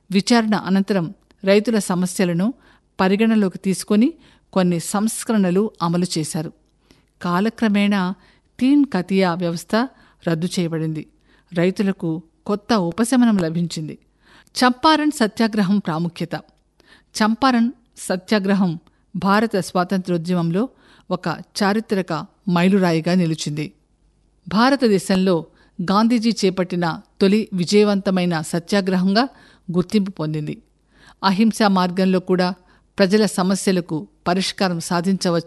విచారణ అనంతరం రైతుల సమస్యలను పరిగణలోకి తీసుకొని కొన్ని సంస్కరణలు అమలు చేశారు కాలక్రమేణా తీన్ కతియా వ్యవస్థ రద్దు చేయబడింది రైతులకు కొత్త ఉపశమనం లభించింది చంపారణ్ సత్యాగ్రహం ప్రాముఖ్యత చంపారణ్ సత్యాగ్రహం భారత స్వాతంత్రోద్యమంలో ఒక చారిత్రక మైలురాయిగా నిలిచింది భారతదేశంలో గాంధీజీ చేపట్టిన తొలి విజయవంతమైన సత్యాగ్రహంగా గుర్తింపు పొందింది అహింసా మార్గంలో కూడా ప్రజల సమస్యలకు పరిష్కారం సాధించవచ్చు